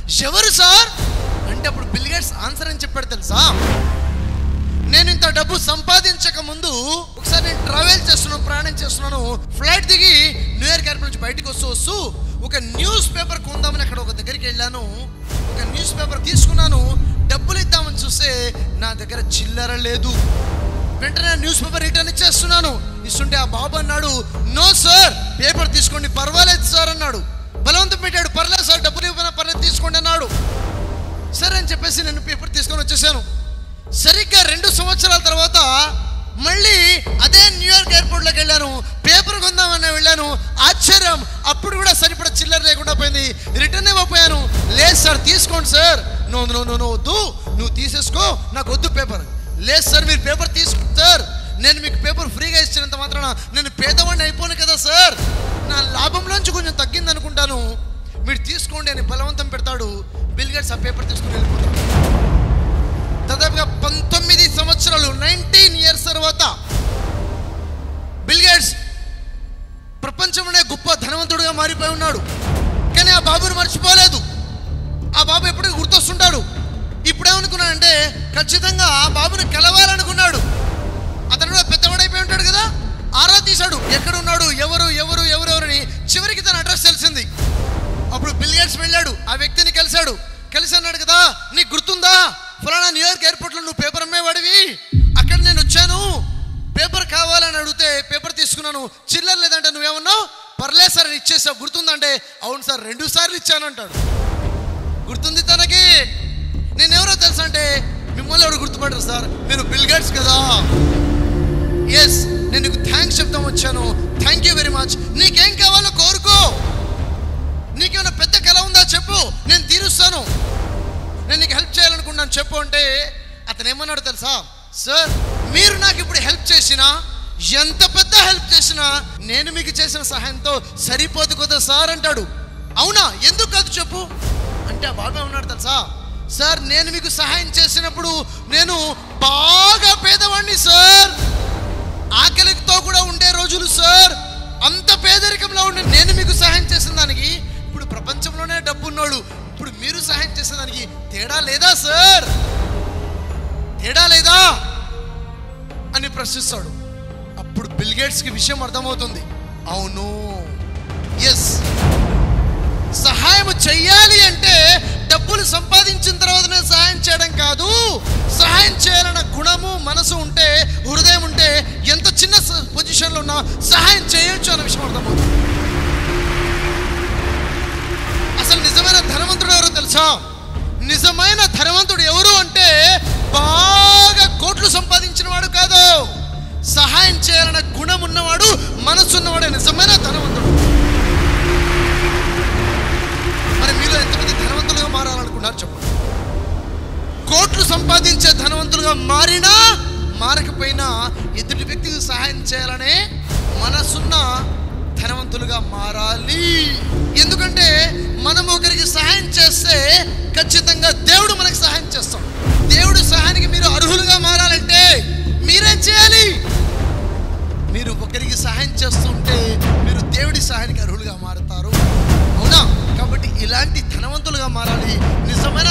ఎవరు సార్ అంటే అప్పుడు బిల్ గేట్స్ ఆన్సర్ అని చెప్పాడు తెలుసా నేను ఇంత డబ్బు సంపాదించక ముందు ఒకసారి నేను ట్రావెల్ చేస్తున్నాను ప్రయాణం చేస్తున్నాను ఫ్లైట్ దిగి న్యూయార్క్ ఎయిర్పోర్ట్ నుంచి బయటకు వస్తూ వస్తూ ఒక న్యూస్ పేపర్ కొందామని అక్కడ ఒక దగ్గరికి వెళ్ళాను ఒక న్యూస్ పేపర్ తీసుకున్నాను డబ్బులు ఇద్దామని చూస్తే నా దగ్గర చిల్లర లేదు వెంటనే న్యూస్ పేపర్ రిటర్న్ ఇచ్చేస్తున్నాను ఇస్తుంటే ఆ బాబు అన్నాడు నో సార్ పేపర్ తీసుకోండి పర్వాలేదు సార్ అన్నాడు బలవంతం పెట్టాడు పర్లేదు సార్ డబ్బులు ఇవ్వనా పర్లేదు తీసుకోండి అన్నాడు సరే అని చెప్పేసి నేను పేపర్ తీసుకొని వచ్చేసాను సరిగ్గా రెండు సంవత్సరాల తర్వాత మళ్ళీ అదే న్యూయార్క్ ఎయిర్పోర్ట్లోకి వెళ్ళాను పేపర్ కొందామని వెళ్ళాను ఆశ్చర్యం అప్పుడు కూడా సరిపడ చిల్లర లేకుండా పోయింది రిటర్న్ ఇవ్వకపోయాను లేదు సార్ తీసుకోండి sir no no no no వద్దు నువ్వు తీసేసుకో నాకు వద్దు పేపర్ లేదు సార్ మీరు పేపర్ తీసుకో సార్ నేను మీకు పేపర్ ఫ్రీగా ఇచ్చినంత మాత్రాన నేను పేదవాడిని అయిపోను కదా సార్ నా లాభంలోంచి కొంచెం తగ్గింది అనుకుంటాను మీరు తీసుకోండి అని బలవంతం పెడతాడు బిల్ గేట్స్ ఆ పేపర్ తీసుకుని వెళ్ళిపోతాడు దాదాపుగా పంతొమ్మిది సంవత్సరాలు నైన్టీన్ ఇయర్స్ తర్వాత బిల్ గేట్స్ ప్రపంచంలోనే గొప్ప ధనవంతుడుగా మారిపోయి ఉన్నాడు కానీ ఆ బాబుని మర్చిపోలేదు ఆ బాబు ఎప్పటికీ గుర్తొస్తుంటాడు ఇప్పుడేమనుకున్నాడంటే ఖచ్చితంగా ఆ బాబుని కలవాలనుకున్నాడు అతను కూడా పెద్దవాడైపోయి ఉంటాడు కదా ఆరా తీశాడు ఎక్కడ ఉన్నాడు ఎవరు ఎవరు ఎవరు ఎవరని చివరికి తన అడ్రస్ తెలిసింది అప్పుడు బిల్ గేట్స్ వెళ్ళాడు ఆ వ్యక్తిని కలిశాడు కలిసి అన్నాడు కదా నీకు గుర్తుందా ఫలానా న్యూయార్క్ ఎయిర్పోర్ట్లో నువ్వు పేపర్ అమ్మేవాడివి అక్కడ నేను వచ్చాను పేపర్ కావాలని అడిగితే పేపర్ తీసుకున్నాను చిల్లర లేదంటే నువ్వేమన్నావు పర్లేదు సార్ అని ఇచ్చేసావు గుర్తుందంటే అవును సార్ రెండు సార్లు ఇచ్చాను అంటాడు గుర్తుంది తనకి నేనెవరో తెలుసా అంటే మిమ్మల్ని ఎవరు గుర్తుపడరు సార్ నేను బిల్ గేట్స్ కదా ఎస్ నేను నీకు థ్యాంక్స్ చెప్తాం వచ్చాను థ్యాంక్ యూ వెరీ మచ్ నీకేం కావాలో కోరుకో నీకేమైనా పెద్ద కళ ఉందా చెప్పు నేను తీరుస్తాను నేను నీకు హెల్ప్ చేయాలనుకున్నాను చెప్పు అంటే అతను ఏమన్నాడు తెలుసా సార్ మీరు నాకు ఇప్పుడు హెల్ప్ చేసినా ఎంత పెద్ద హెల్ప్ చేసినా నేను మీకు చేసిన సహాయంతో సరిపోదు కదా సార్ అంటాడు అవునా ఎందుకు కాదు చెప్పు అంటే ఆ బాబా ఉన్నాడు తెలుసా సార్ నేను మీకు సహాయం చేసినప్పుడు నేను బాగా పేదవాడిని సార్ ఆకలితో కూడా ఉండే రోజులు సార్ అంత పేదరికంలో ఉండి నేను మీకు సహాయం చేసిన దానికి ఇప్పుడు ప్రపంచంలోనే డబ్బు ఉన్నాడు ఇప్పుడు మీరు సహాయం చేసిన దానికి తేడా లేదా సార్ తేడా లేదా అని ప్రశ్నిస్తాడు అప్పుడు బిల్ గేట్స్కి విషయం అర్థమవుతుంది అవును ఎస్ సహాయం చెయ్యాలి అంటే డబ్బులు సంపాదించిన తర్వాతనే సహాయం చేయడం కాదు సహాయం చేయాలన్న గుణము మనసు ఉంటే హృదయం ఉంటే ఎంత చిన్న స- పొజిషన్లో ఉన్నా సహాయం చేయొచ్చు అన్న విషయం అర్థమవుతుంది అసలు నిజమైన ధనవంతుడు ఎవరో తెలుసా నిజమైన ధనవంతుడు ఎవరు అంటే బాగా కోట్లు సంపాదించిన వాడు కాదు సహాయం చేయాలన్న గుణం ఉన్నవాడు మనసు ఉన్నవాడే నిజమైన ధనవంతుడు మరి మీలో ఎంతమంది ధనవంతులుగా మారాలనుకున్నారు చెప్పండి కోట్లు సంపాదించే ధనవంతులుగా మారినా మారకపోయినా ఎదుటి వ్యక్తికి సహాయం చేయాలనే మనసున్న ధనవంతులుగా మారాలి ఎందుకంటే మనం ఒకరికి సహాయం చేస్తే ఖచ్చితంగా దేవుడు మనకి సహాయం చేస్తాడు దేవుడు సహాయానికి మీరు అర్హులుగా మారాలంటే మీరేం చేయాలి మీరు ఒకరికి సహాయం చేస్తుంటే మీరు దేవుడి సహాయానికి అర్హులుగా మారుతారు అవునా కాబట్టి ఇలాంటి ధనవంతులుగా మారాలి నిజమైన